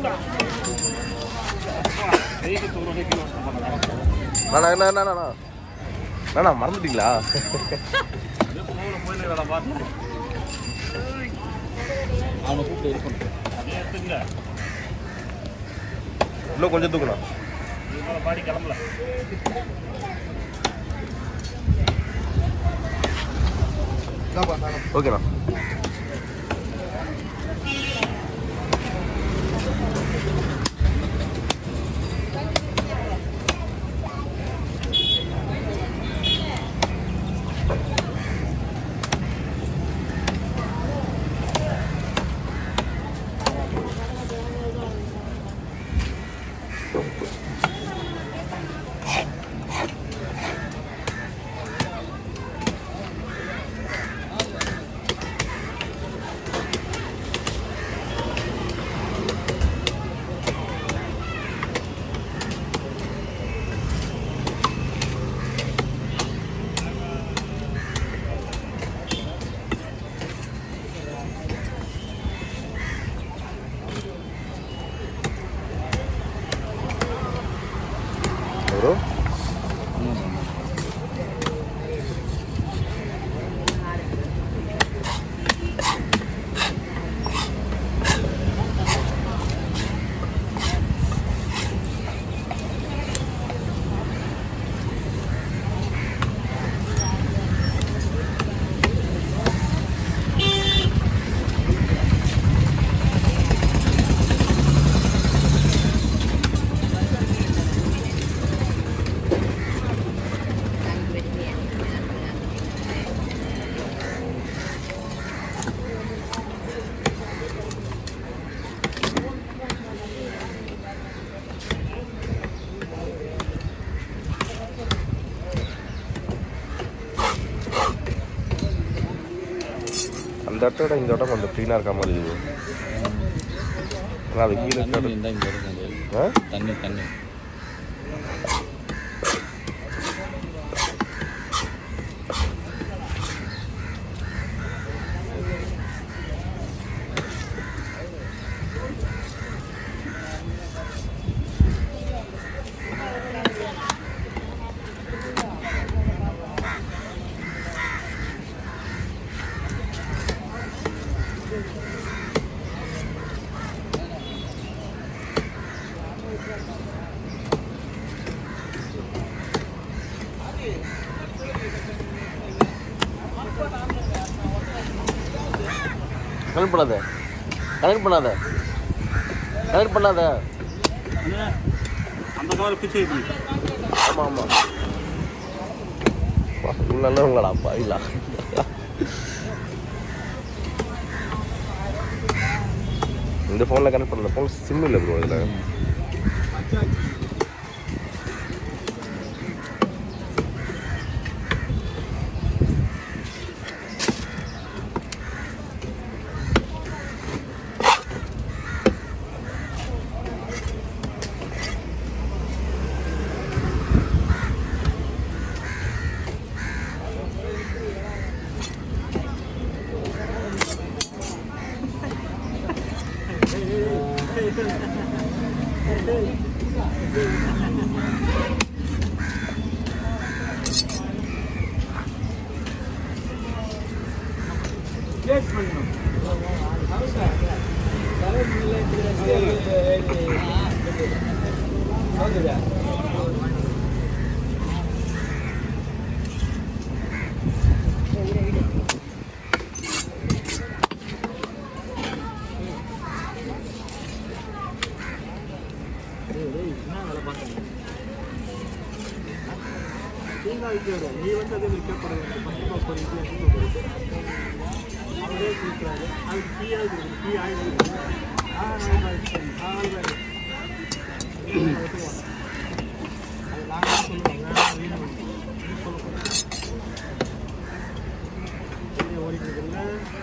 அண்ணா என்ன என்ன அண்ணா அண்ணா மறந்துட்டீங்களா அவனை கூப்பிட்டு இது பண்ணுறேன் இன்னும் கொஞ்சம் தூக்கணும் பாடி கிளம்பல ஓகேண்ணா ப்ரோ அந்த இடத்தோட இந்த இடம் கொஞ்சம் க்ளீனாக இருக்க மாதிரி இருக்குது ஆனால் அது கீழே இருக்க தண்ணி இடம் இருந்தால் இங்கே இருக்கும் ஆ தண்ணி தண்ணி கனெக்ட் பண்ணாத கனெக்ட் பண்ணாத கனெக்ட் பண்ணாத அந்த கவர் பிச்சு வைக்கணும் ஆமாம் ஆமாம் இவ்வளோ நல்லவங்களாடா பாயிலா இந்த ஃபோனில் கனெக்ட் பண்ணல ஃபோன் சிம் இல்லை ப்ரோ இதில் நீ வந்து அதே மாதிரி கேட்கக்கூடாது கண்டிப்பாக போய் அவரே கொடுக்குறாரு அதுக்கு டீயாக கொடுக்குது டீ ஆயிரம் ஆ நாலு ரூபாய் அது நாங்கள் சொல்லுவோம் வேணாம் வீணை பண்ணி நீ சொல்லக்கூடாது வெளியே ஓடிக்கிறதுல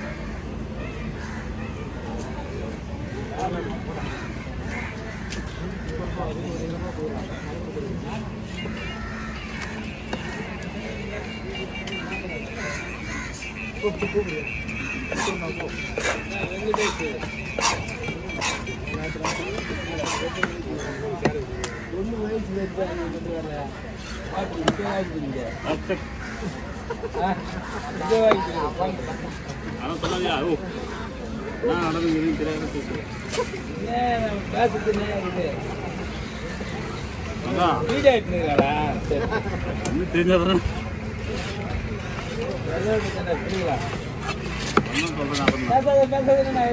கூப்பிட்டு கூப்பிடு அவன் சொல்லாதியா ஓ நான் நடந்து தெரியாத பேசுறேன் அதான் இன்னும் தெரிஞ்சதான் ஒன்றும் சொல்றேன் அப்புறம்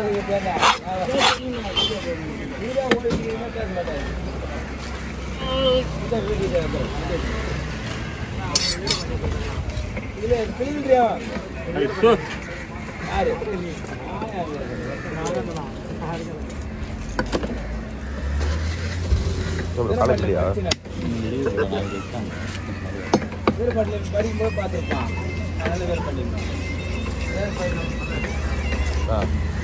ஐயோ காலேஜ்லையா படிக்கும்போது பார்த்துருப்பான் அதனால வேலை பண்ணிருப்பான் ஆ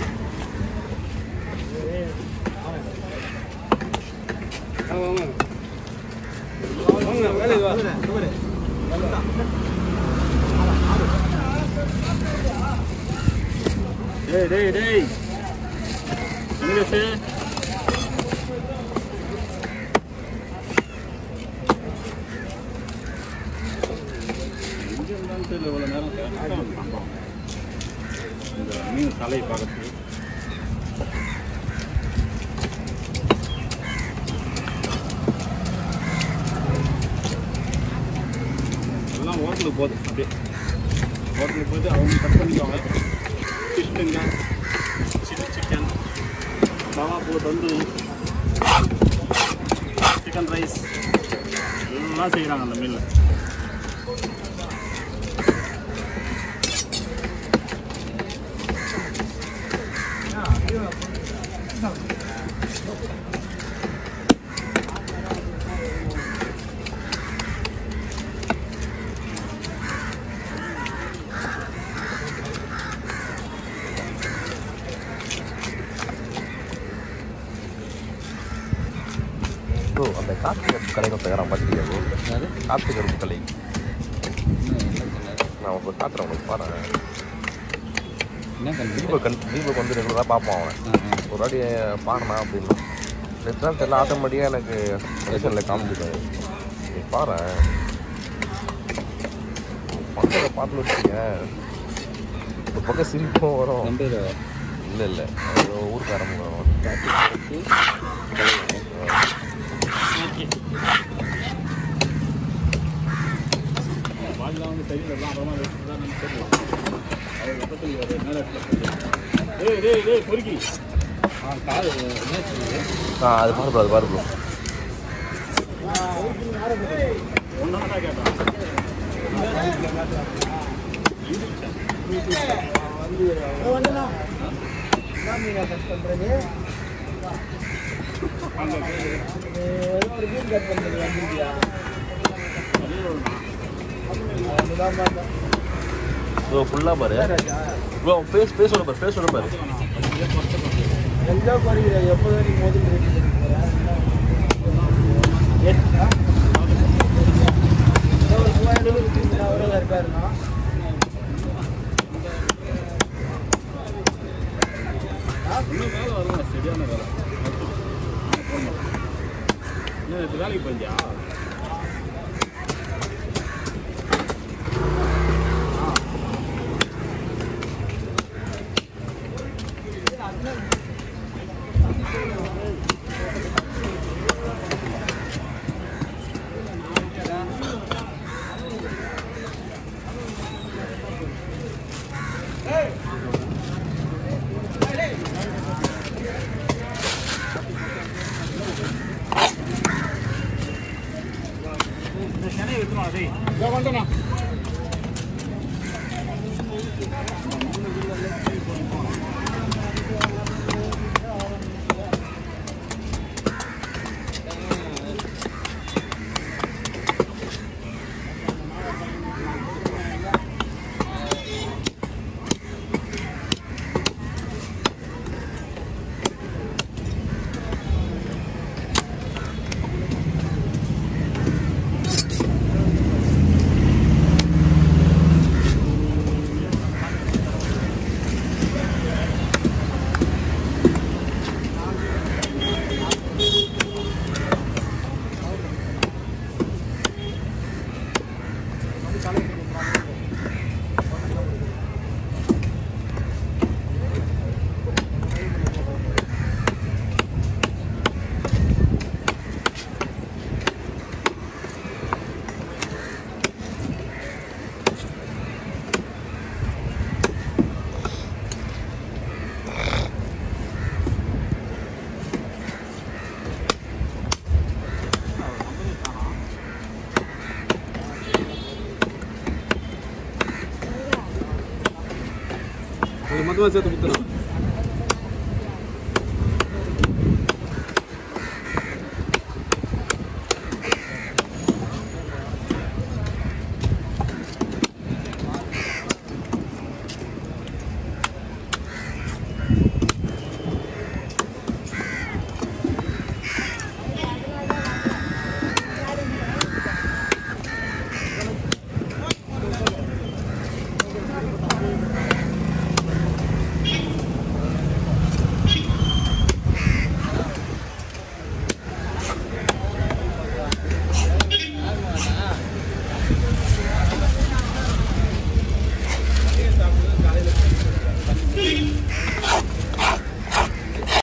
டேய் டேய் டேய் வெங்கடேஷ் எங்க இருந்தாலும் தெரியல இவ்வளோ நேரம் கரெக்டாக வந்தான் இந்த மீன் தலையை பார்க்கறதுக்கு எல்லாம் ஹோட்டலுக்கு போகுது அப்படியே ஹோட்டலுக்கு போயிட்டு அவங்க கட் பண்ணிக்குவாங்க ஃபிஷ் ஃபிங்கர் சில்லி சிக்கன் கவாப்பு தந்தூரி சிக்கன் ரைஸ் எல்லாம் செய்கிறாங்க அந்த மீனில் ப்ரோ அந்த கார்த்திக் கருப்பு கடையில் தகரான் பார்த்துருக்கியா கார்த்திக் கருப்பு கலை நான் உங்களுக்கு காட்டுறேன் உங்களுக்கு பாருங்க தீபக் கண் தீபக் வந்து ரெகுலராக பார்ப்பான் அவன் ஒரு வாட்டி பாருண்ணா அப்படின்னு ரிசல்ட் எல்லாம் ஆட்டோமேட்டிக்காக எனக்கு ஸ்டேஷனில் காமிச்சிட்டாரு நீ பாரு பக்கத்தை பார்த்து வச்சுங்க ஒரு பக்கம் சிரிப்பும் வரும் இல்லை இல்லை ஊருக்காரங்க வரும் வாயிலாம் வந்து தெரியல எல்லாம் அப்புறமா வச்சுட்டு தான் நமக்கு தெரியும் அவர் பக்கத்தில் ஒரு மேலே டேய் டேய் டேய் பொறுக்கி ஆ அது பாரு bro, அது பாரு ப்ரோ ஒன்றா கேட்டான் ப்ரோ ஃபுல்லாக பாரு ப்ரோ ஃபேஸ் ஃபேஸோட பாரு ஃபேஸோட பாரு எல்லாம் குறைகிற எப்போ வரைக்கும் மோதிட்டு ஒரு மூவாயிரம் ரூபாய் இருப்பாருன்னா இன்னும் வேலை வருவாங்க சரியான வேலை என்ன நேற்று வேலைக்கு போயிருந்தியா மொத்தமாக சேர்த்து கொடுத்துரும்